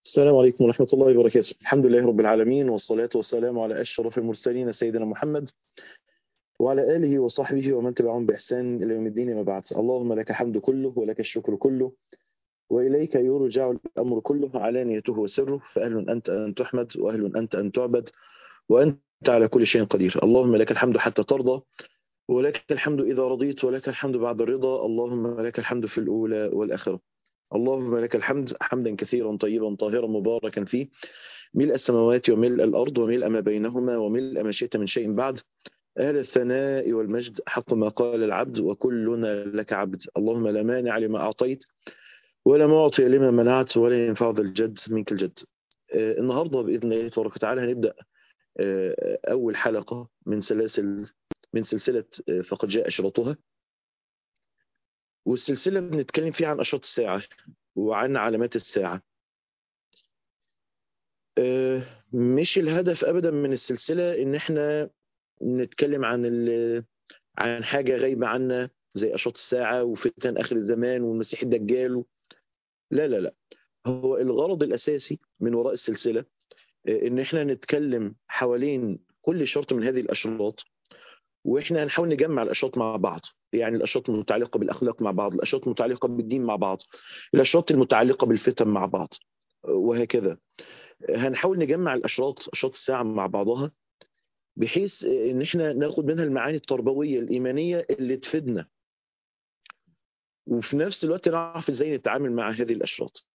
السلام عليكم ورحمة الله وبركاته الحمد لله رب العالمين والصلاة والسلام على أشرف المرسلين سيدنا محمد وعلى آله وصحبه ومن تبعهم بإحسان إلى يوم الدين ما بعد اللهم لك الحمد كله ولك الشكر كله وإليك يرجع الأمر كله علانيته وسره فأهل أنت أن تحمد وأهل أنت أن تعبد وأنت على كل شيء قدير اللهم لك الحمد حتى ترضى ولك الحمد إذا رضيت ولك الحمد بعد الرضا اللهم لك الحمد في الأولى والآخرة اللهم لك الحمد حمدا كثيرا طيبا طاهرا مباركا فيه ملء السماوات وملء الأرض وملء ما بينهما وملء ما شئت من شيء بعد أهل الثناء والمجد حق ما قال العبد وكلنا لك عبد اللهم لا مانع لما أعطيت ولا معطي لما منعت ولا ينفع ذا الجد منك الجد آه النهاردة بإذن الله تبارك وتعالى هنبدأ آه أول حلقة من سلاسل من سلسلة آه فقد جاء أشرطها والسلسلة بنتكلم فيها عن أشراط الساعة وعن علامات الساعة مش الهدف أبدا من السلسلة إن إحنا نتكلم عن عن حاجة غايبة عنا زي أشراط الساعة وفتن آخر الزمان والمسيح الدجال لا لا لا هو الغرض الأساسي من وراء السلسلة إن إحنا نتكلم حوالين كل شرط من هذه الأشراط واحنا هنحاول نجمع الاشراط مع بعض يعني الاشراط المتعلقه بالاخلاق مع بعض الاشراط المتعلقه بالدين مع بعض الاشراط المتعلقه بالفتن مع بعض وهكذا هنحاول نجمع الاشراط اشراط الساعه مع بعضها بحيث ان احنا ناخد منها المعاني التربويه الايمانيه اللي تفيدنا وفي نفس الوقت نعرف ازاي نتعامل مع هذه الاشراط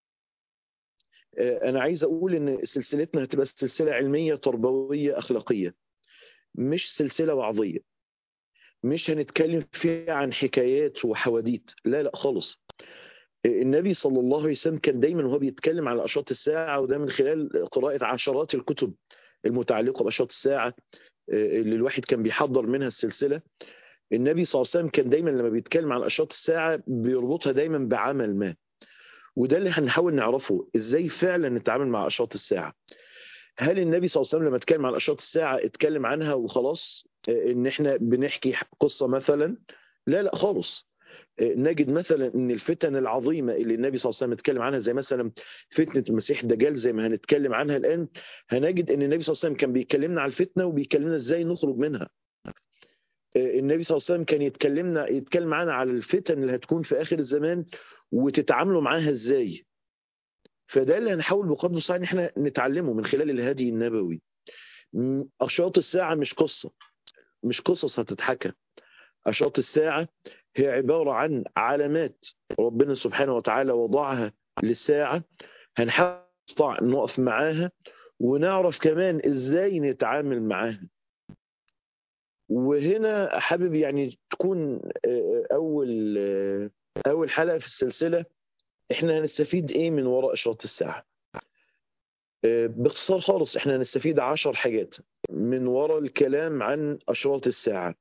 انا عايز اقول ان سلسلتنا هتبقى سلسله علميه تربويه اخلاقيه مش سلسلة وعظية مش هنتكلم فيها عن حكايات وحواديت لا لا خالص النبي صلى الله عليه وسلم كان دايما وهو بيتكلم على أشراط الساعة وده من خلال قراءة عشرات الكتب المتعلقة بأشراط الساعة اللي الواحد كان بيحضر منها السلسلة النبي صلى الله عليه وسلم كان دايما لما بيتكلم عن أشراط الساعة بيربطها دايما بعمل ما وده اللي هنحاول نعرفه ازاي فعلا نتعامل مع أشراط الساعة هل النبي صلى الله عليه وسلم لما اتكلم عن اشراط الساعه اتكلم عنها وخلاص ان احنا بنحكي قصه مثلا لا لا خالص نجد مثلا ان الفتن العظيمه اللي النبي صلى الله عليه وسلم اتكلم عنها زي مثلا فتنه المسيح الدجال زي ما هنتكلم عنها الان هنجد ان النبي صلى الله عليه وسلم كان بيكلمنا على الفتنه وبيكلمنا ازاي نخرج منها النبي صلى الله عليه وسلم كان يتكلمنا يتكلم معانا على الفتن اللي هتكون في اخر الزمان وتتعاملوا معاها ازاي فده اللي هنحاول بقدر المستطاع ان احنا نتعلمه من خلال الهدي النبوي اشراط الساعه مش قصه مش قصص هتتحكى اشراط الساعه هي عباره عن علامات ربنا سبحانه وتعالى وضعها للساعه هنحاول نقف معاها ونعرف كمان ازاي نتعامل معاها وهنا حابب يعني تكون اول اول حلقه في السلسله احنا هنستفيد ايه من وراء اشراط الساعه باختصار خالص احنا هنستفيد عشر حاجات من وراء الكلام عن اشراط الساعه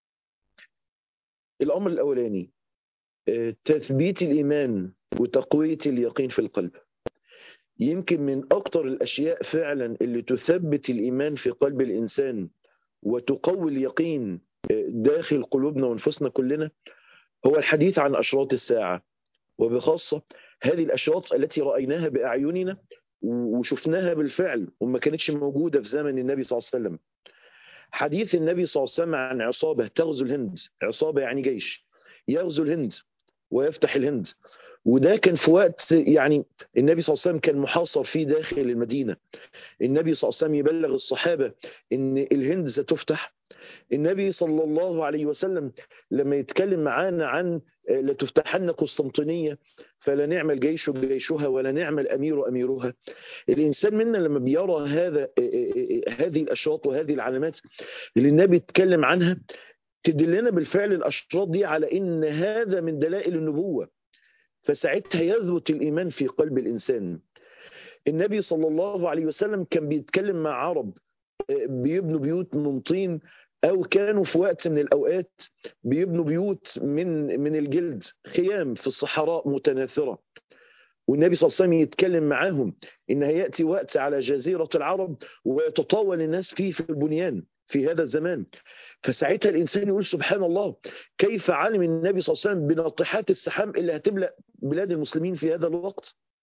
الامر الاولاني تثبيت الايمان وتقويه اليقين في القلب يمكن من اكتر الاشياء فعلا اللي تثبت الايمان في قلب الانسان وتقوي اليقين داخل قلوبنا وانفسنا كلنا هو الحديث عن اشراط الساعه وبخاصة هذه الأشراط التي رأيناها بأعيننا وشفناها بالفعل وما كانتش موجودة في زمن النبي صلى الله عليه وسلم حديث النبي صلى الله عليه وسلم عن عصابة تغزو الهند عصابة يعني جيش يغزو الهند ويفتح الهند وده كان في وقت يعني النبي صلى الله عليه وسلم كان محاصر فيه داخل المدينة النبي صلى الله عليه وسلم يبلغ الصحابة ان الهند ستفتح النبي صلى الله عليه وسلم لما يتكلم معانا عن لتفتحن قسطنطينية فلا نعمل جيش جيشها ولا نعمل أمير أميرها الإنسان منا لما بيرى هذا هذه الأشراط وهذه العلامات اللي النبي اتكلم عنها تدلنا بالفعل الأشراط دي على إن هذا من دلائل النبوة فساعتها يثبت الإيمان في قلب الإنسان النبي صلى الله عليه وسلم كان بيتكلم مع عرب بيبنوا بيوت من طين او كانوا في وقت من الاوقات بيبنوا بيوت من من الجلد خيام في الصحراء متناثره والنبي صلى الله عليه وسلم يتكلم معاهم ان هياتي وقت على جزيره العرب ويتطاول الناس فيه في البنيان في هذا الزمان فساعتها الانسان يقول سبحان الله كيف علم النبي صلى الله عليه وسلم بناطحات السحام اللي هتملا بلاد المسلمين في هذا الوقت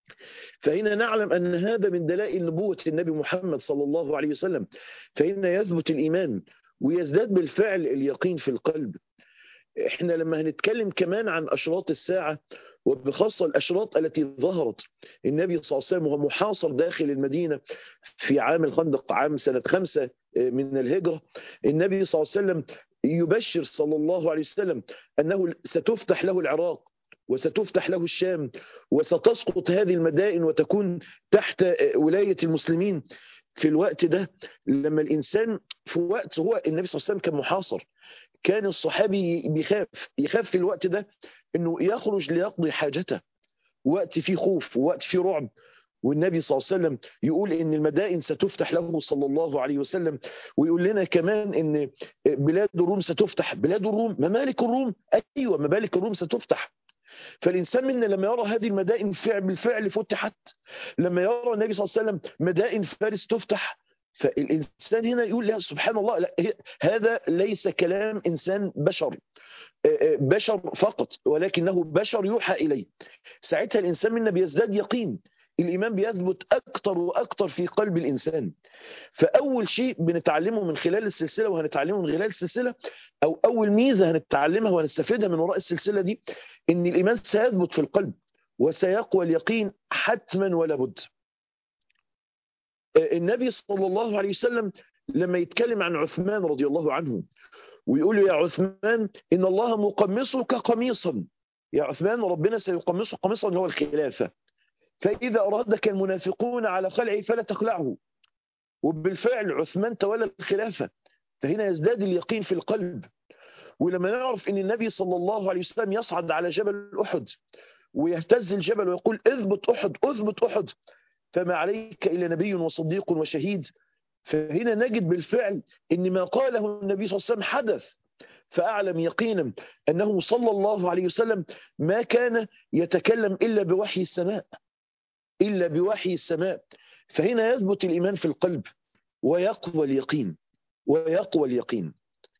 فهنا نعلم أن هذا من دلائل نبوة النبي محمد صلى الله عليه وسلم فهنا يثبت الإيمان ويزداد بالفعل اليقين في القلب احنا لما هنتكلم كمان عن أشراط الساعة وبخاصة الأشراط التي ظهرت النبي صلى الله عليه وسلم وهو محاصر داخل المدينة في عام الخندق عام سنة خمسة من الهجرة النبي صلى الله عليه وسلم يبشر صلى الله عليه وسلم أنه ستفتح له العراق وستفتح له الشام وستسقط هذه المدائن وتكون تحت ولاية المسلمين في الوقت ده لما الإنسان في وقت هو النبي صلى الله عليه وسلم كان محاصر كان الصحابي بيخاف يخاف في الوقت ده انه يخرج ليقضي حاجته وقت فيه خوف ووقت فيه رعب والنبي صلى الله عليه وسلم يقول ان المدائن ستفتح له صلى الله عليه وسلم ويقول لنا كمان ان بلاد الروم ستفتح بلاد الروم ممالك الروم ايوه ممالك الروم ستفتح فالإنسان منا لما يرى هذه المدائن بالفعل فتحت لما يرى النبي صلى الله عليه وسلم مدائن فارس تفتح فالإنسان هنا يقول لا سبحان الله لا هذا ليس كلام إنسان بشر بشر فقط ولكنه بشر يوحى إليه ساعتها الإنسان منا بيزداد يقين الإيمان بيثبت أكتر وأكتر في قلب الإنسان فأول شيء بنتعلمه من خلال السلسلة وهنتعلمه من خلال السلسلة أو أول ميزة هنتعلمها وهنستفيدها من وراء السلسلة دي إن الإيمان سيثبت في القلب وسيقوى اليقين حتما ولا بد النبي صلى الله عليه وسلم لما يتكلم عن عثمان رضي الله عنه ويقول له يا عثمان إن الله مقمصك قميصا يا عثمان ربنا سيقمصك قميصا اللي هو الخلافة فإذا أرادك المنافقون على خلعه فلا تخلعه وبالفعل عثمان تولى الخلافة فهنا يزداد اليقين في القلب ولما نعرف أن النبي صلى الله عليه وسلم يصعد على جبل أحد ويهتز الجبل ويقول اثبت أحد اثبت أحد فما عليك إلا نبي وصديق وشهيد فهنا نجد بالفعل أن ما قاله النبي صلى الله عليه وسلم حدث فأعلم يقينا أنه صلى الله عليه وسلم ما كان يتكلم إلا بوحي السماء إلا بوحي السماء فهنا يثبت الإيمان في القلب ويقوى اليقين ويقوى اليقين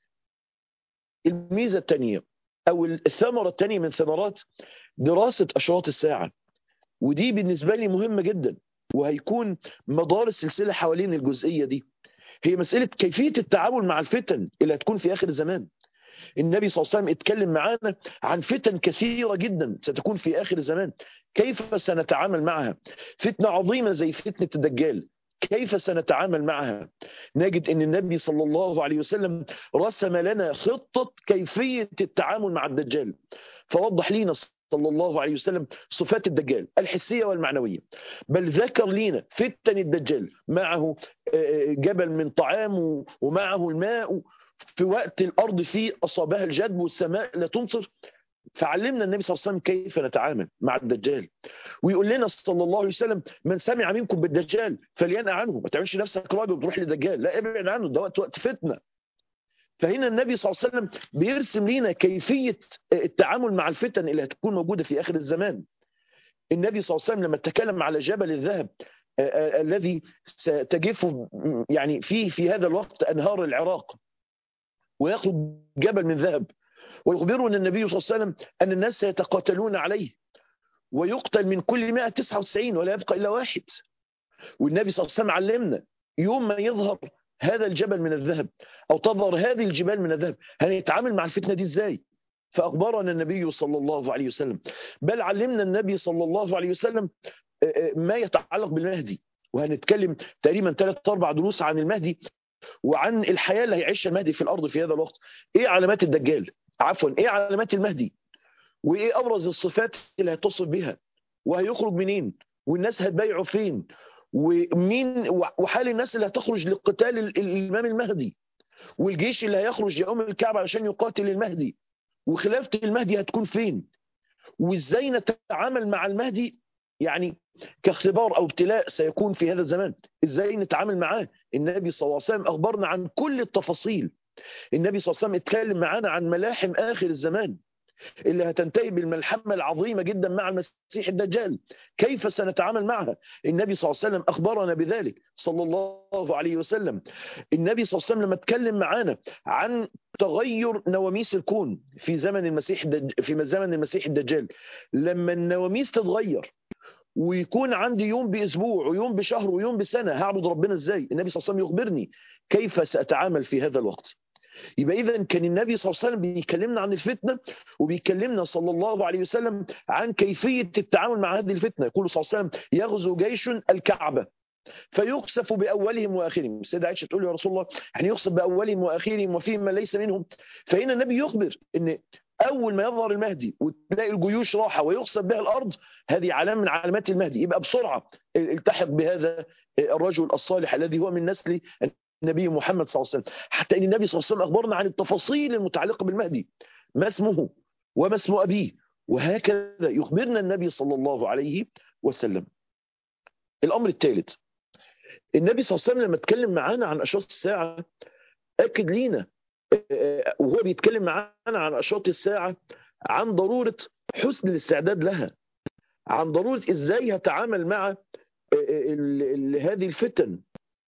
الميزة الثانية أو الثمرة الثانية من ثمرات دراسة أشراط الساعة ودي بالنسبة لي مهمة جدا وهيكون مدار السلسلة حوالين الجزئية دي هي مسألة كيفية التعامل مع الفتن اللي هتكون في آخر الزمان النبي صلى الله عليه وسلم اتكلم معانا عن فتن كثيرة جدا ستكون في آخر الزمان كيف سنتعامل معها فتنة عظيمة زي فتنة الدجال كيف سنتعامل معها نجد أن النبي صلى الله عليه وسلم رسم لنا خطة كيفية التعامل مع الدجال فوضح لنا صلى الله عليه وسلم صفات الدجال الحسية والمعنوية بل ذكر لنا فتن الدجال معه جبل من طعام ومعه الماء في وقت الأرض فيه أصابها الجدب والسماء لا تمطر فعلمنا النبي صلى الله عليه وسلم كيف نتعامل مع الدجال ويقول لنا صلى الله عليه وسلم من سمع منكم بالدجال فلينأ عنه ما تعملش نفسك راجل وتروح للدجال لا ابعد عنه ده وقت وقت فتنه فهنا النبي صلى الله عليه وسلم بيرسم لنا كيفيه التعامل مع الفتن اللي هتكون موجوده في اخر الزمان النبي صلى الله عليه وسلم لما اتكلم على جبل الذهب الذي ستجف يعني فيه في هذا الوقت انهار العراق ويخرج جبل من ذهب ويخبرنا النبي صلى الله عليه وسلم أن الناس سيتقاتلون عليه ويقتل من كل 199 ولا يبقى إلا واحد والنبي صلى الله عليه وسلم علمنا يوم ما يظهر هذا الجبل من الذهب أو تظهر هذه الجبال من الذهب هنتعامل مع الفتنة دي إزاي فأخبرنا النبي صلى الله عليه وسلم بل علمنا النبي صلى الله عليه وسلم ما يتعلق بالمهدي وهنتكلم تقريبا ثلاث أربع دروس عن المهدي وعن الحياة اللي هيعيشها المهدي في الأرض في هذا الوقت إيه علامات الدجال عفوا ايه علامات المهدي وايه ابرز الصفات اللي هيتصف بها وهيخرج منين والناس هتبايعه فين ومين وحال الناس اللي هتخرج لقتال الامام المهدي والجيش اللي هيخرج يقوم الكعبه عشان يقاتل المهدي وخلافه المهدي هتكون فين وازاي نتعامل مع المهدي يعني كاختبار او ابتلاء سيكون في هذا الزمان ازاي نتعامل معاه النبي صلى الله عليه وسلم اخبرنا عن كل التفاصيل النبي صلى الله عليه وسلم اتكلم معانا عن ملاحم آخر الزمان اللي هتنتهي بالملحمة العظيمة جدا مع المسيح الدجال كيف سنتعامل معها النبي صلى الله عليه وسلم أخبرنا بذلك صلى الله عليه وسلم النبي صلى الله عليه وسلم لما اتكلم معانا عن تغير نواميس الكون في زمن المسيح الدج... في زمن المسيح الدجال لما النواميس تتغير ويكون عندي يوم باسبوع ويوم بشهر ويوم بسنه هعبد ربنا ازاي النبي صلى الله عليه وسلم يخبرني كيف ساتعامل في هذا الوقت يبقى اذا كان النبي صلى الله عليه وسلم بيكلمنا عن الفتنه وبيكلمنا صلى الله عليه وسلم عن كيفيه التعامل مع هذه الفتنه يقول صلى الله عليه وسلم يغزو جيش الكعبه فيقصف باولهم واخرهم السيده عائشه تقول يا رسول الله يعني يقصف باولهم واخرهم وفيهم من ليس منهم فهنا النبي يخبر ان اول ما يظهر المهدي وتلاقي الجيوش راحه ويقصف بها الارض هذه علامه من علامات المهدي يبقى بسرعه التحق بهذا الرجل الصالح الذي هو من نسل النبي محمد صلى الله عليه وسلم حتى ان النبي صلى الله عليه وسلم اخبرنا عن التفاصيل المتعلقه بالمهدي ما اسمه وما اسم ابيه وهكذا يخبرنا النبي صلى الله عليه وسلم الامر الثالث النبي صلى الله عليه وسلم لما اتكلم معانا عن اشراط الساعه اكد لينا وهو بيتكلم معانا عن اشراط الساعه عن ضروره حسن الاستعداد لها عن ضروره ازاي هتعامل مع هذه الفتن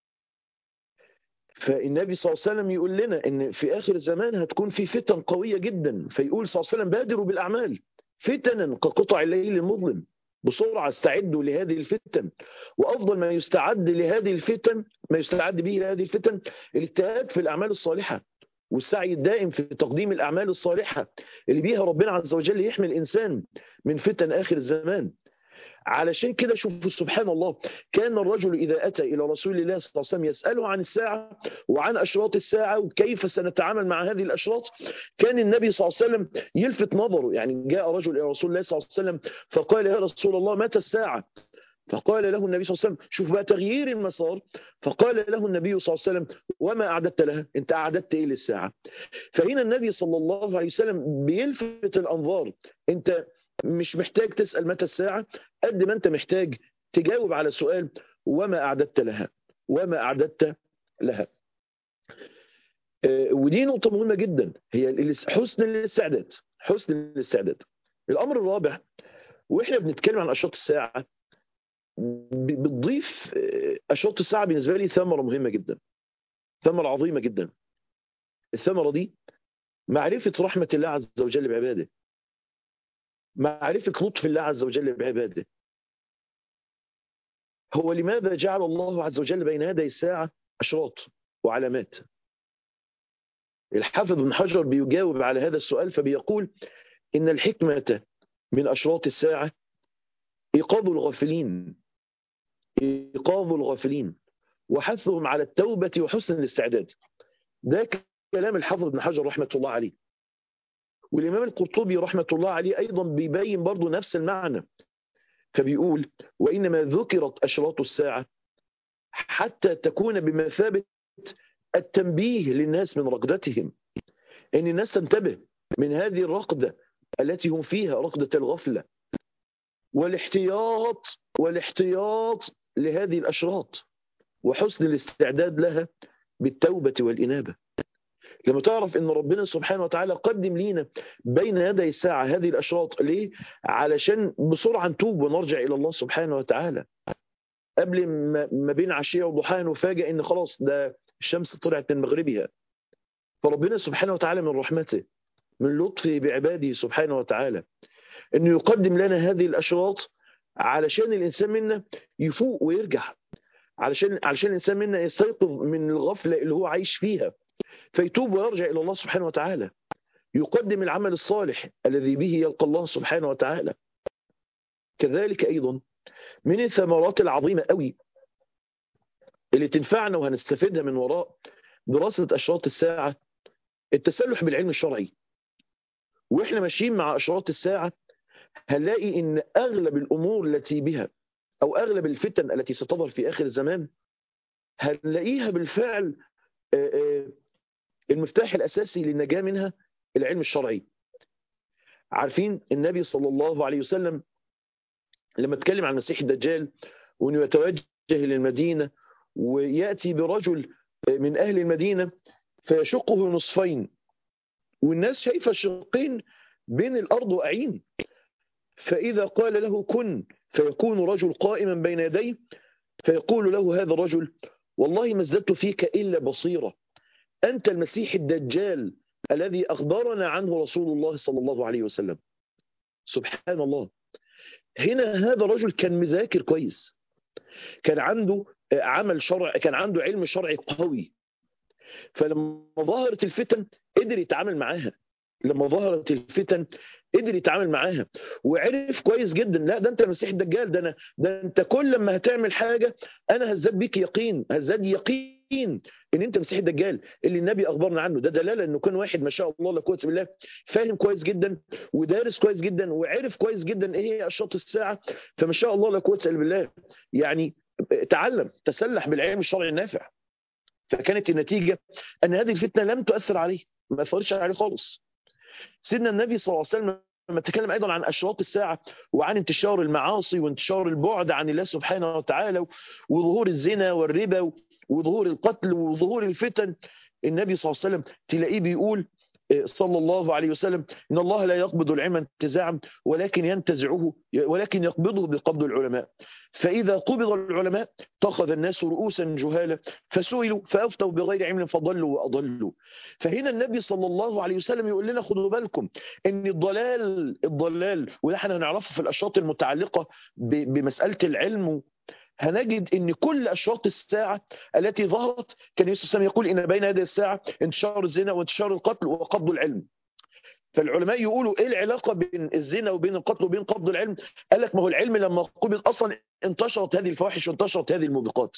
فالنبي صلى الله عليه وسلم يقول لنا ان في اخر الزمان هتكون في فتن قويه جدا فيقول صلى الله عليه وسلم بادروا بالاعمال فتنا كقطع الليل المظلم بسرعه استعدوا لهذه الفتن وافضل ما يستعد لهذه الفتن ما يستعد به لهذه الفتن الاجتهاد في الاعمال الصالحه والسعي الدائم في تقديم الاعمال الصالحه اللي بيها ربنا عز وجل يحمي الانسان من فتن اخر الزمان علشان كده شوفوا سبحان الله كان الرجل إذا أتى إلى رسول الله صلى الله عليه وسلم يسأله عن الساعة وعن أشراط الساعة وكيف سنتعامل مع هذه الأشراط كان النبي صلى الله عليه وسلم يلفت نظره يعني جاء رجل إلى رسول الله صلى الله عليه وسلم فقال يا رسول الله متى الساعة فقال له النبي صلى الله عليه وسلم شوف بقى تغيير المسار فقال له النبي صلى الله عليه وسلم وما أعددت لها أنت أعددت إيه للساعة فهنا النبي صلى الله عليه وسلم بيلفت الأنظار أنت مش محتاج تسأل متى الساعة قد ما أنت محتاج تجاوب على سؤال وما أعددت لها وما أعددت لها ودي نقطة مهمة جدا هي حسن الاستعداد حسن الاستعداد الأمر الرابع وإحنا بنتكلم عن أشراط الساعة بتضيف أشراط الساعة بالنسبة لي ثمرة مهمة جدا ثمرة عظيمة جدا الثمرة دي معرفة رحمة الله عز وجل بعباده معرفة لطف الله عز وجل بعباده هو لماذا جعل الله عز وجل بين يدي الساعة أشراط وعلامات الحافظ بن حجر بيجاوب على هذا السؤال فبيقول إن الحكمة من أشراط الساعة إيقاظ الغافلين إيقاظ الغافلين وحثهم على التوبة وحسن الاستعداد ده كلام الحافظ بن حجر رحمة الله عليه والإمام القرطبي رحمة الله عليه أيضا بيبين برضو نفس المعنى فبيقول وإنما ذكرت أشراط الساعة حتى تكون بمثابة التنبيه للناس من رقدتهم أن الناس تنتبه من هذه الرقدة التي هم فيها رقدة الغفلة والاحتياط والاحتياط لهذه الأشراط وحسن الاستعداد لها بالتوبة والإنابة لما تعرف ان ربنا سبحانه وتعالى قدم لينا بين يدي الساعه هذه الاشراط ليه؟ علشان بسرعه نتوب ونرجع الى الله سبحانه وتعالى. قبل ما بين عشيه وضحاها نفاجئ ان خلاص ده الشمس طلعت من مغربها. فربنا سبحانه وتعالى من رحمته من لطفه بعباده سبحانه وتعالى انه يقدم لنا هذه الاشراط علشان الانسان منا يفوق ويرجع علشان علشان الانسان منا يستيقظ من الغفله اللي هو عايش فيها فيتوب ويرجع إلى الله سبحانه وتعالى يقدم العمل الصالح الذي به يلقى الله سبحانه وتعالى كذلك أيضا من الثمرات العظيمة قوي اللي تنفعنا وهنستفيدها من وراء دراسة أشراط الساعة التسلح بالعلم الشرعي وإحنا ماشيين مع أشراط الساعة هنلاقي إن أغلب الأمور التي بها أو أغلب الفتن التي ستظهر في آخر الزمان هنلاقيها بالفعل المفتاح الأساسي للنجاة منها العلم الشرعي عارفين النبي صلى الله عليه وسلم لما اتكلم عن المسيح الدجال وانه يتوجه للمدينه وياتي برجل من اهل المدينه فيشقه نصفين والناس شايفه الشقين بين الارض واعين فاذا قال له كن فيكون رجل قائما بين يديه فيقول له هذا الرجل والله ما ازددت فيك الا بصيره انت المسيح الدجال الذي اخبرنا عنه رسول الله صلى الله عليه وسلم سبحان الله هنا هذا الرجل كان مذاكر كويس كان عنده عمل شرع كان عنده علم شرعي قوي فلما ظهرت الفتن قدر يتعامل معاها لما ظهرت الفتن قدر يتعامل معاها وعرف كويس جدا لا ده انت المسيح الدجال ده انا ده انت كل لما هتعمل حاجه انا هزداد بيك يقين هزداد يقين ان انت مسيح الدجال اللي النبي اخبرنا عنه ده دلاله انه كان واحد ما شاء الله لا قوه بالله فاهم كويس جدا ودارس كويس جدا وعرف كويس جدا ايه هي اشراط الساعه فما شاء الله لا قوه الا بالله يعني تعلم تسلح بالعلم الشرعي النافع فكانت النتيجه ان هذه الفتنه لم تؤثر عليه ما اثرتش عليه خالص سيدنا النبي صلى الله عليه وسلم لما تكلم ايضا عن اشراط الساعه وعن انتشار المعاصي وانتشار البعد عن الله سبحانه وتعالى وظهور الزنا والربا وظهور القتل وظهور الفتن النبي صلى الله عليه وسلم تلاقيه بيقول صلى الله عليه وسلم ان الله لا يقبض العلم انتزاعا ولكن ينتزعه ولكن يقبضه بقبض العلماء فاذا قبض العلماء اتخذ الناس رؤوسا جهالا فسئلوا فافتوا بغير علم فضلوا واضلوا فهنا النبي صلى الله عليه وسلم يقول لنا خدوا بالكم ان الضلال الضلال وده احنا هنعرفه في الاشراط المتعلقه بمساله العلم هنجد ان كل اشراط الساعه التي ظهرت كان يوسف السلام يقول ان بين يدي الساعه انتشار الزنا وانتشار القتل وقبض العلم فالعلماء يقولوا ايه العلاقه بين الزنا وبين القتل وبين قبض العلم قال لك ما هو العلم لما قبض اصلا انتشرت هذه الفواحش وانتشرت هذه الموبقات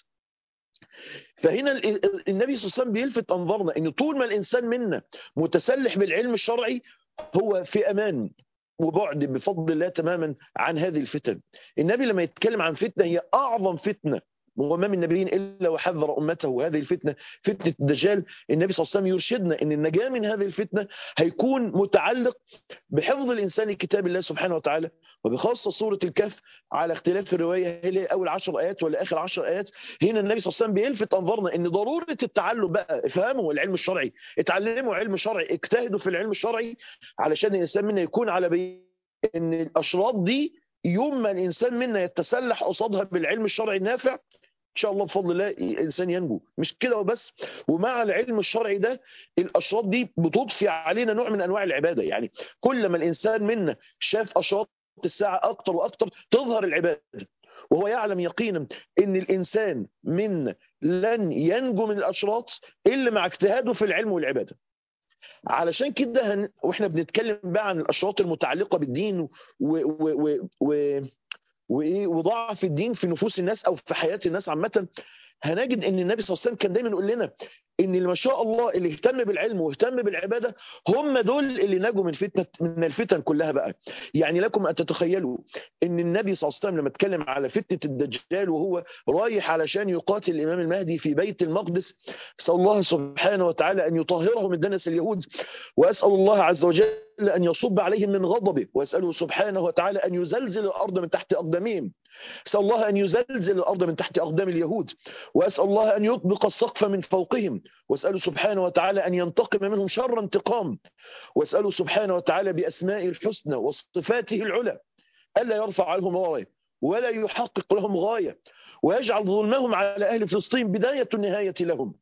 فهنا النبي صلى الله عليه وسلم بيلفت انظارنا ان طول ما الانسان منا متسلح بالعلم الشرعي هو في امان وبعد بفضل الله تماما عن هذه الفتن النبي لما يتكلم عن فتنة هي أعظم فتنة وما من نبي إلا وحذر أمته هذه الفتنة فتنة الدجال النبي صلى الله عليه وسلم يرشدنا أن النجاة من هذه الفتنة هيكون متعلق بحفظ الإنسان لكتاب الله سبحانه وتعالى وبخاصة سورة الكهف على اختلاف الرواية هل هي أول عشر آيات ولا آخر عشر آيات هنا النبي صلى الله عليه وسلم بيلفت أنظارنا أن ضرورة التعلم بقى افهموا العلم الشرعي اتعلموا علم شرعي اجتهدوا في العلم الشرعي علشان الإنسان منا يكون على بين أن الأشراط دي يوم ما الإنسان منا يتسلح قصادها بالعلم الشرعي النافع ان شاء الله بفضل الله الانسان ينجو مش كده وبس ومع العلم الشرعي ده الاشراط دي بتضفي علينا نوع من انواع العباده يعني كل ما الانسان منا شاف اشراط الساعه اكتر واكتر تظهر العباده وهو يعلم يقينا ان الانسان منا لن ينجو من الاشراط الا مع اجتهاده في العلم والعباده علشان كده هن... واحنا بنتكلم بقى عن الاشراط المتعلقه بالدين و... و... و... و... وايه وضعف الدين في نفوس الناس او في حياه الناس عامه هنجد ان النبي صلى الله عليه وسلم كان دايما يقول لنا ان اللي ما شاء الله اللي اهتم بالعلم واهتم بالعباده هم دول اللي نجوا من فتنه من الفتن كلها بقى يعني لكم ان تتخيلوا ان النبي صلى الله عليه وسلم لما اتكلم على فتنه الدجال وهو رايح علشان يقاتل الامام المهدي في بيت المقدس اسال الله سبحانه وتعالى ان يطهره من دنس اليهود واسال الله عز وجل أن يصب عليهم من غضبه وأسأله سبحانه وتعالى أن يزلزل الأرض من تحت أقدامهم أسأل الله أن يزلزل الأرض من تحت أقدام اليهود وأسأل الله أن يطبق السقف من فوقهم وأسأله سبحانه وتعالى أن ينتقم منهم شر انتقام وأسأله سبحانه وتعالى بأسمائه الحسنى وصفاته العلى ألا يرفع عنهم راية ولا يحقق لهم غاية ويجعل ظلمهم على أهل فلسطين بداية النهاية لهم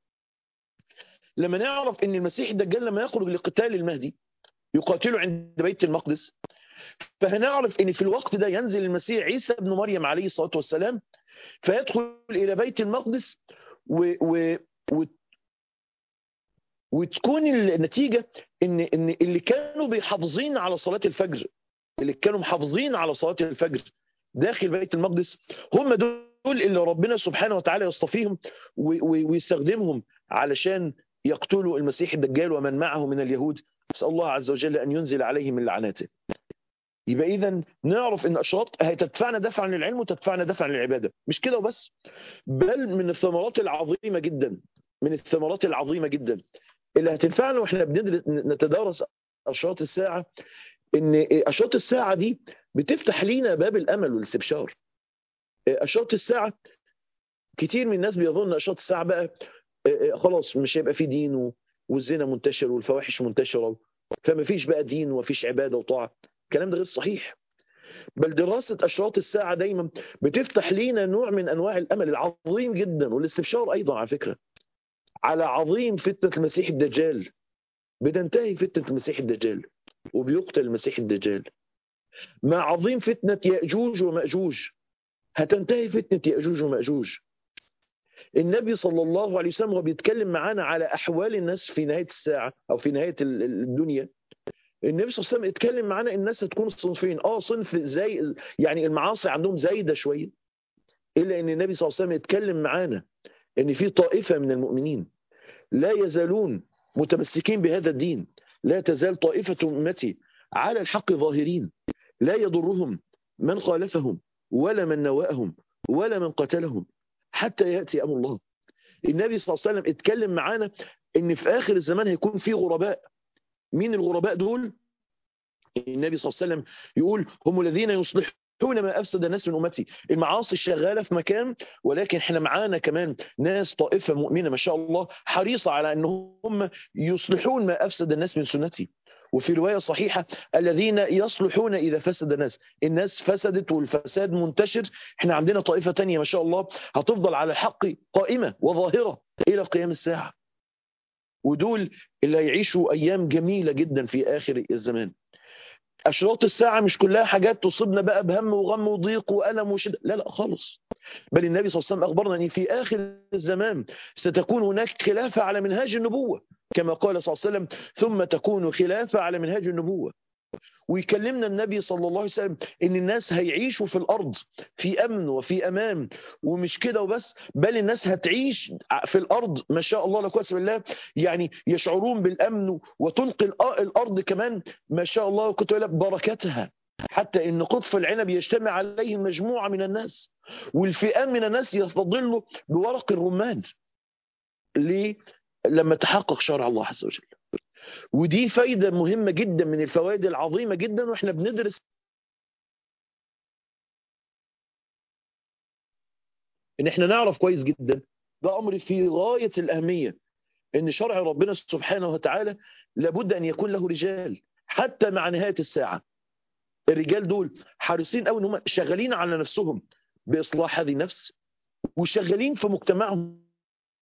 لما نعرف أن المسيح الدجال لما يخرج لقتال المهدي يقاتلوا عند بيت المقدس فهنعرف ان في الوقت ده ينزل المسيح عيسى ابن مريم عليه الصلاه والسلام فيدخل الى بيت المقدس و, و, و وتكون النتيجه ان ان اللي كانوا بيحافظين على صلاه الفجر اللي كانوا محافظين على صلاه الفجر داخل بيت المقدس هم دول اللي ربنا سبحانه وتعالى يصطفيهم ويستخدمهم علشان يقتلوا المسيح الدجال ومن معه من اليهود نسأل الله عز وجل أن ينزل عليهم من لعناته يبقى إذا نعرف أن أشراط هتدفعنا دفعا للعلم وتدفعنا دفعا للعبادة مش كده وبس بل من الثمرات العظيمة جدا من الثمرات العظيمة جدا اللي هتنفعنا واحنا بندرس نتدارس أشراط الساعة ان أشراط الساعة دي بتفتح لينا باب الأمل والاستبشار أشراط الساعة كتير من الناس بيظن أشراط الساعة بقى خلاص مش هيبقى في دين والزنا منتشر والفواحش منتشرة فما فيش بقى دين ومفيش عبادة وطاعة الكلام ده غير صحيح بل دراسة أشراط الساعة دايما بتفتح لينا نوع من أنواع الأمل العظيم جدا والاستبشار أيضا على فكرة على عظيم فتنة المسيح الدجال بتنتهي فتنة المسيح الدجال وبيقتل المسيح الدجال مع عظيم فتنة يأجوج ومأجوج هتنتهي فتنة يأجوج ومأجوج النبي صلى الله عليه وسلم وهو بيتكلم معانا على أحوال الناس في نهاية الساعة أو في نهاية الدنيا النبي صلى الله عليه وسلم اتكلم معانا الناس هتكون صنفين اه صنف زي يعني المعاصي عندهم زايده شويه الا ان النبي صلى الله عليه وسلم اتكلم معانا ان في طائفه من المؤمنين لا يزالون متمسكين بهذا الدين لا تزال طائفه امتي على الحق ظاهرين لا يضرهم من خالفهم ولا من نواهم ولا من قتلهم حتى ياتي امر الله النبي صلى الله عليه وسلم اتكلم معانا ان في اخر الزمان هيكون في غرباء مين الغرباء دول النبي صلى الله عليه وسلم يقول هم الذين يصلحون ما افسد الناس من امتي المعاصي شغاله في مكان ولكن احنا معانا كمان ناس طائفه مؤمنه ما شاء الله حريصه على ان هم يصلحون ما افسد الناس من سنتي وفي رواية صحيحة الذين يصلحون إذا فسد الناس الناس فسدت والفساد منتشر احنا عندنا طائفة تانية ما شاء الله هتفضل على الحق قائمة وظاهرة إلى قيام الساعة ودول اللي هيعيشوا أيام جميلة جدا في آخر الزمان أشراط الساعة مش كلها حاجات تصيبنا بقى بهم وغم وضيق وألم وشدة لا لا خالص بل النبي صلى الله عليه وسلم أخبرنا أن في آخر الزمان ستكون هناك خلافة على منهاج النبوة كما قال صلى الله عليه وسلم ثم تكون خلافة على منهاج النبوة ويكلمنا النبي صلى الله عليه وسلم ان الناس هيعيشوا في الارض في امن وفي امان ومش كده وبس بل الناس هتعيش في الارض ما شاء الله لا قوه بالله يعني يشعرون بالامن وتلقي الارض كمان ما شاء الله كنت لك بركتها حتى ان قطف العنب يجتمع عليه مجموعه من الناس والفئام من الناس يستظلوا بورق الرمان ليه؟ لما تحقق شرع الله عز وجل ودي فايدة مهمة جدا من الفوائد العظيمة جدا واحنا بندرس ان احنا نعرف كويس جدا ده امر في غاية الاهمية ان شرع ربنا سبحانه وتعالى لابد ان يكون له رجال حتى مع نهاية الساعة الرجال دول حريصين قوي ان هم شغالين على نفسهم باصلاح هذه النفس وشغالين في مجتمعهم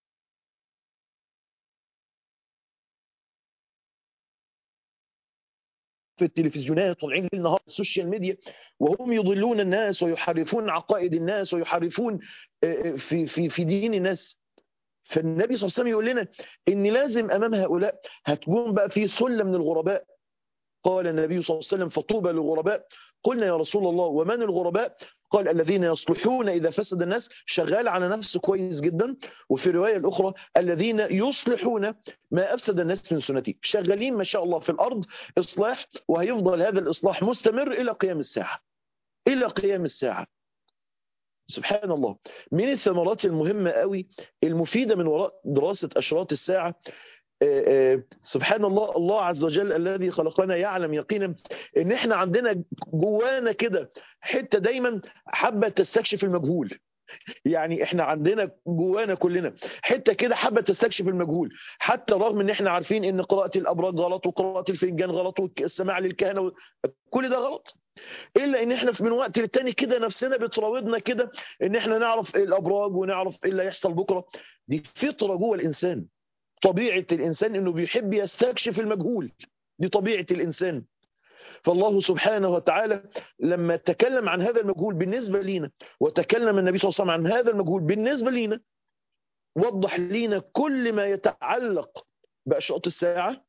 في التلفزيونات طالعين ليل نهار السوشيال ميديا وهم يضلون الناس ويحرفون عقائد الناس ويحرفون في في في دين الناس فالنبي صلى الله عليه وسلم يقول لنا ان لازم امام هؤلاء هتكون بقى في سله من الغرباء قال النبي صلى الله عليه وسلم فطوبى للغرباء قلنا يا رسول الله ومن الغرباء قال الذين يصلحون إذا فسد الناس شغال على نفسه كويس جدا وفي الرواية الأخرى الذين يصلحون ما أفسد الناس من سنتي شغالين ما شاء الله في الأرض إصلاح وهيفضل هذا الإصلاح مستمر إلى قيام الساعة إلى قيام الساعة سبحان الله من الثمرات المهمة قوي المفيدة من وراء دراسة أشراط الساعة سبحان الله الله عز وجل الذي خلقنا يعلم يقينا ان احنا عندنا جوانا كده حته دايما حابه تستكشف المجهول يعني احنا عندنا جوانا كلنا حته كده حابه تستكشف المجهول حتى رغم ان احنا عارفين ان قراءه الابراج غلط وقراءه الفنجان غلط والسماع للكهنه كل ده غلط الا ان احنا من وقت للتاني كده نفسنا بتراودنا كده ان احنا نعرف الابراج ونعرف ايه اللي هيحصل بكره دي فطره جوه الانسان طبيعة الإنسان أنه بيحب يستكشف المجهول دي طبيعة الإنسان فالله سبحانه وتعالى لما تكلم عن هذا المجهول بالنسبة لينا وتكلم النبي صلى الله عليه وسلم عن هذا المجهول بالنسبة لينا وضح لينا كل ما يتعلق بأشراط الساعة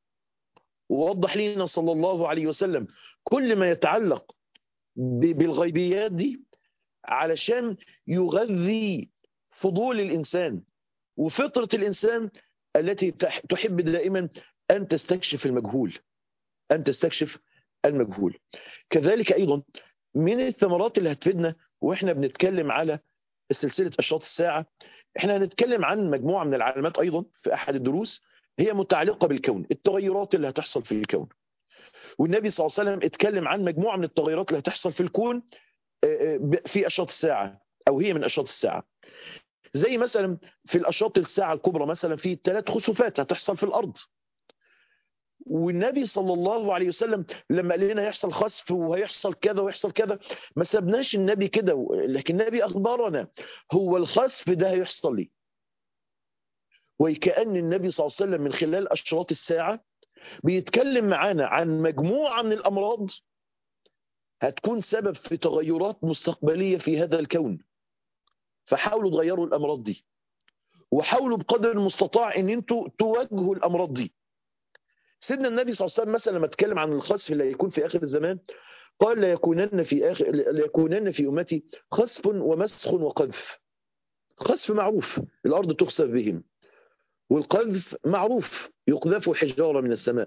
ووضح لينا صلى الله عليه وسلم كل ما يتعلق بالغيبيات دي علشان يغذي فضول الإنسان وفطرة الإنسان التي تحب دائما أن تستكشف المجهول أن تستكشف المجهول كذلك أيضا من الثمرات اللي هتفيدنا وإحنا بنتكلم على سلسلة أشراط الساعة إحنا هنتكلم عن مجموعة من العلامات أيضا في أحد الدروس هي متعلقة بالكون التغيرات اللي هتحصل في الكون والنبي صلى الله عليه وسلم اتكلم عن مجموعة من التغيرات اللي هتحصل في الكون في أشراط الساعة أو هي من أشراط الساعة زي مثلا في الاشراط الساعه الكبرى مثلا في ثلاث خسوفات هتحصل في الارض والنبي صلى الله عليه وسلم لما قال لنا يحصل خسف وهيحصل كذا ويحصل كذا ما سبناش النبي كده لكن النبي اخبرنا هو الخسف ده هيحصل ليه وكأن النبي صلى الله عليه وسلم من خلال اشراط الساعه بيتكلم معانا عن مجموعه من الامراض هتكون سبب في تغيرات مستقبليه في هذا الكون فحاولوا تغيروا الامراض دي وحاولوا بقدر المستطاع ان انتوا تواجهوا الامراض دي سيدنا النبي صلى الله عليه وسلم مثلا لما اتكلم عن الخسف اللي هيكون في اخر الزمان قال لا يكونن في اخر لا يكونن في امتي خسف ومسخ وقذف خسف معروف الارض تخسف بهم والقذف معروف يقذف حجاره من السماء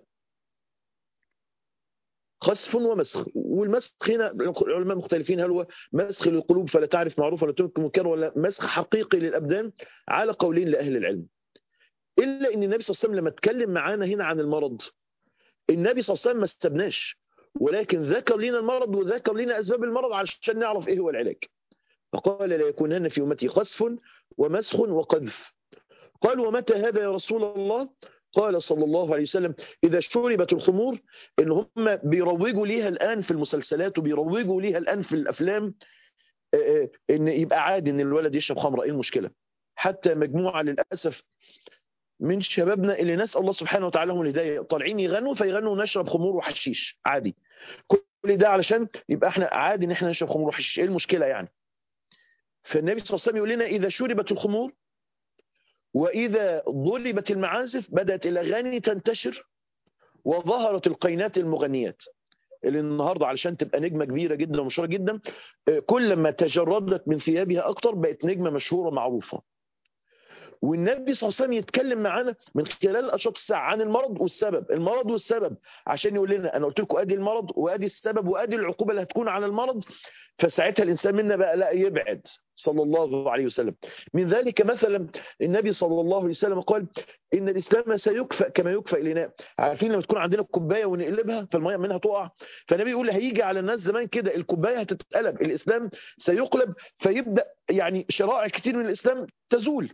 خسف ومسخ والمسخ هنا العلماء مختلفين هل هو مسخ للقلوب فلا تعرف معروف ولا تنكر منكر ولا مسخ حقيقي للابدان على قولين لاهل العلم الا ان النبي صلى الله عليه وسلم لما اتكلم معانا هنا عن المرض النبي صلى الله عليه وسلم ما استبناش ولكن ذكر لنا المرض وذكر لنا اسباب المرض علشان نعرف ايه هو العلاج فقال لا يكونن في امتي خسف ومسخ وقذف قال ومتى هذا يا رسول الله قال صلى الله عليه وسلم إذا شربت الخمور إن هم بيروجوا ليها الآن في المسلسلات وبيروجوا ليها الآن في الأفلام إن يبقى عادي إن الولد يشرب خمرة إيه المشكلة حتى مجموعة للأسف من شبابنا اللي نسأل الله سبحانه وتعالى لهم الهداية طالعين يغنوا فيغنوا نشرب خمور وحشيش عادي كل ده علشان يبقى احنا عادي ان احنا نشرب خمور وحشيش ايه المشكلة يعني فالنبي صلى الله عليه وسلم يقول لنا إذا شربت الخمور وإذا ضربت المعازف بدأت الأغاني تنتشر وظهرت القينات المغنيات اللي النهاردة علشان تبقى نجمة كبيرة جدا ومشهورة جدا كل ما تجردت من ثيابها أكتر بقت نجمة مشهورة معروفة والنبي صلى الله عليه وسلم يتكلم معانا من خلال اشراط الساعه عن المرض والسبب المرض والسبب عشان يقول لنا انا قلت لكم ادي المرض وادي السبب وادي العقوبه اللي هتكون على المرض فساعتها الانسان منا بقى لا يبعد صلى الله عليه وسلم من ذلك مثلا النبي صلى الله عليه وسلم قال ان الاسلام سيكفأ كما يكفأ الاناء عارفين لما تكون عندنا كوبايه ونقلبها فالميه منها تقع فالنبي يقول هيجي على الناس زمان كده الكوبايه هتتقلب الاسلام سيقلب فيبدا يعني شرائع كتير من الاسلام تزول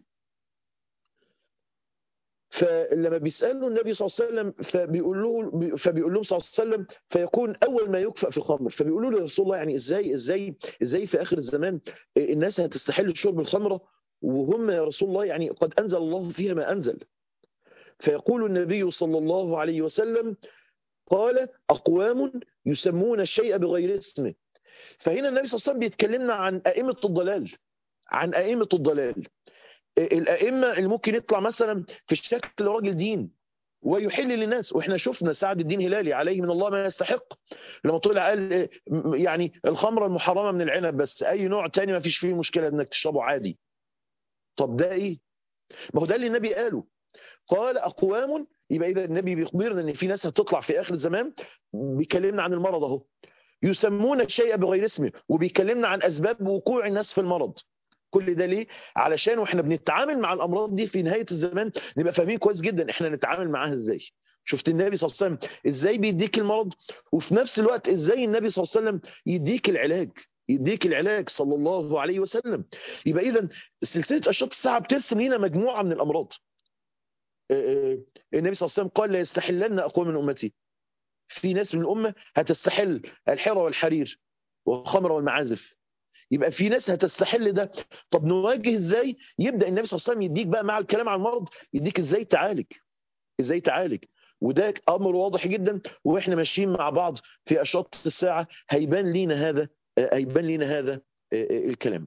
فلما بيسالوا النبي صلى الله عليه وسلم فبيقول له فبيقول لهم صلى الله عليه وسلم فيكون اول ما يكفأ في الخمر فبيقولوا له يا رسول الله يعني ازاي ازاي ازاي في اخر الزمان الناس هتستحل شرب الخمره وهم يا رسول الله يعني قد انزل الله فيها ما انزل فيقول النبي صلى الله عليه وسلم قال اقوام يسمون الشيء بغير اسمه فهنا النبي صلى الله عليه وسلم بيتكلمنا عن ائمه الضلال عن ائمه الضلال الائمه اللي ممكن يطلع مثلا في شكل راجل دين ويحل للناس واحنا شفنا سعد الدين هلالي عليه من الله ما يستحق لما طلع قال يعني الخمره المحرمه من العنب بس اي نوع تاني ما فيش فيه مشكله انك تشربه عادي طب ده ايه ما هو ده اللي النبي قاله قال اقوام يبقى اذا النبي بيخبرنا ان في ناس هتطلع في اخر الزمان بيكلمنا عن المرض اهو يسمون الشيء بغير اسمه وبيكلمنا عن اسباب وقوع الناس في المرض كل ده ليه؟ علشان واحنا بنتعامل مع الامراض دي في نهايه الزمان نبقى فاهمين كويس جدا احنا نتعامل معاها ازاي. شفت النبي صلى الله عليه وسلم ازاي بيديك المرض وفي نفس الوقت ازاي النبي صلى الله عليه وسلم يديك العلاج يديك العلاج صلى الله عليه وسلم يبقى اذا سلسله اشراط الساعه بترسم لنا مجموعه من الامراض النبي صلى الله عليه وسلم قال لا يستحلن اقوام من امتي في ناس من الامه هتستحل الحرى والحرير والخمر والمعازف يبقى في ناس هتستحل ده طب نواجه ازاي يبدا النبي صلى الله عليه وسلم يديك بقى مع الكلام عن المرض يديك ازاي تعالج ازاي تعالج وده امر واضح جدا واحنا ماشيين مع بعض في اشراط الساعه هيبان لينا هذا هيبان لينا هذا الكلام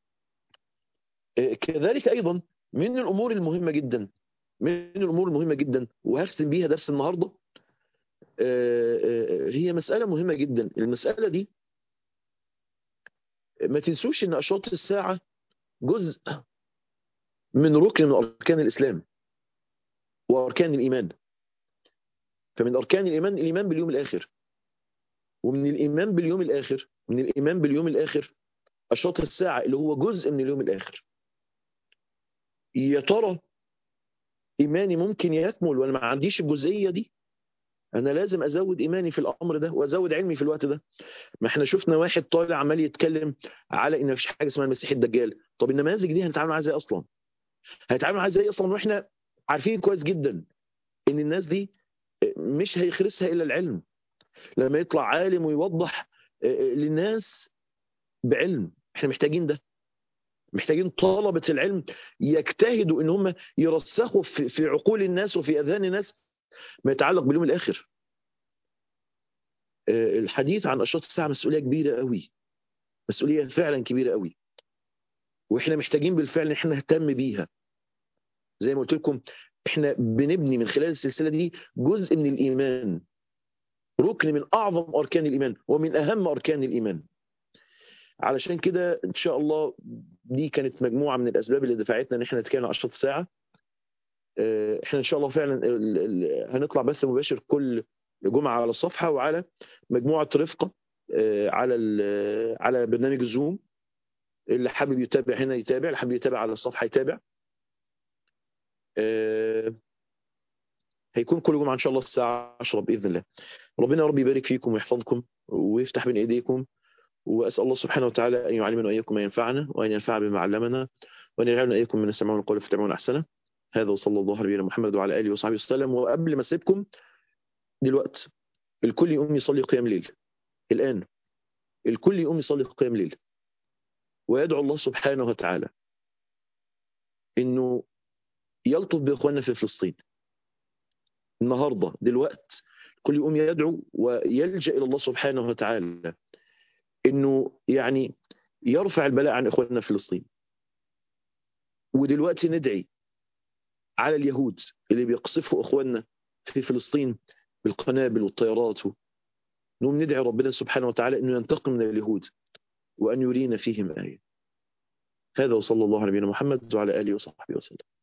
كذلك ايضا من الامور المهمه جدا من الامور المهمه جدا وهختم بيها درس النهارده هي مساله مهمه جدا المساله دي ما تنسوش ان اشراط الساعه جزء من ركن من اركان الاسلام واركان الايمان فمن اركان الايمان الايمان باليوم الاخر ومن الايمان باليوم الاخر من الايمان باليوم الاخر اشراط الساعه اللي هو جزء من اليوم الاخر يا ترى ايماني ممكن يكمل وانا ما عنديش الجزئيه دي انا لازم ازود ايماني في الامر ده وازود علمي في الوقت ده ما احنا شفنا واحد طالع عمال يتكلم على ان مفيش حاجه اسمها المسيح الدجال طب النماذج دي هنتعامل معاها ازاي اصلا هنتعامل معاها ازاي اصلا واحنا عارفين كويس جدا ان الناس دي مش هيخرسها الا العلم لما يطلع عالم ويوضح للناس بعلم احنا محتاجين ده محتاجين طلبة العلم يجتهدوا ان هم يرسخوا في عقول الناس وفي اذهان الناس ما يتعلق باليوم الاخر الحديث عن اشراط الساعه مسؤوليه كبيره قوي مسؤوليه فعلا كبيره قوي واحنا محتاجين بالفعل ان احنا نهتم بيها زي ما قلت لكم احنا بنبني من خلال السلسله دي جزء من الايمان ركن من اعظم اركان الايمان ومن اهم اركان الايمان علشان كده ان شاء الله دي كانت مجموعه من الاسباب اللي دفعتنا ان احنا نتكلم عن اشراط الساعه احنا ان شاء الله فعلا هنطلع بث مباشر كل جمعه على الصفحه وعلى مجموعه رفقه على على برنامج الزوم اللي حابب يتابع هنا يتابع اللي حابب يتابع على الصفحه يتابع هيكون كل جمعه ان شاء الله الساعه 10 باذن الله ربنا يا رب يبارك فيكم ويحفظكم ويفتح بين ايديكم واسال الله سبحانه وتعالى ان يعلمنا واياكم ما ينفعنا وان ينفع بما علمنا وان يجعلنا اياكم من يستمعون القول فيتبعون احسنه هذا وصلى الله على نبينا محمد وعلى اله وصحبه وسلم وقبل ما اسيبكم دلوقتي الكل يقوم يصلي قيام ليل الان الكل يقوم يصلي قيام ليل ويدعو الله سبحانه وتعالى انه يلطف باخواننا في فلسطين النهارده دلوقتي كل يقوم يدعو ويلجا الى الله سبحانه وتعالى انه يعني يرفع البلاء عن اخواننا في فلسطين ودلوقتي ندعي على اليهود اللي بيقصفوا اخواننا في فلسطين بالقنابل والطيارات نقوم ندعي ربنا سبحانه وتعالى انه ينتقم من اليهود وان يرينا فيهم ايه هذا وصلى الله على نبينا محمد وعلى اله وصحبه وسلم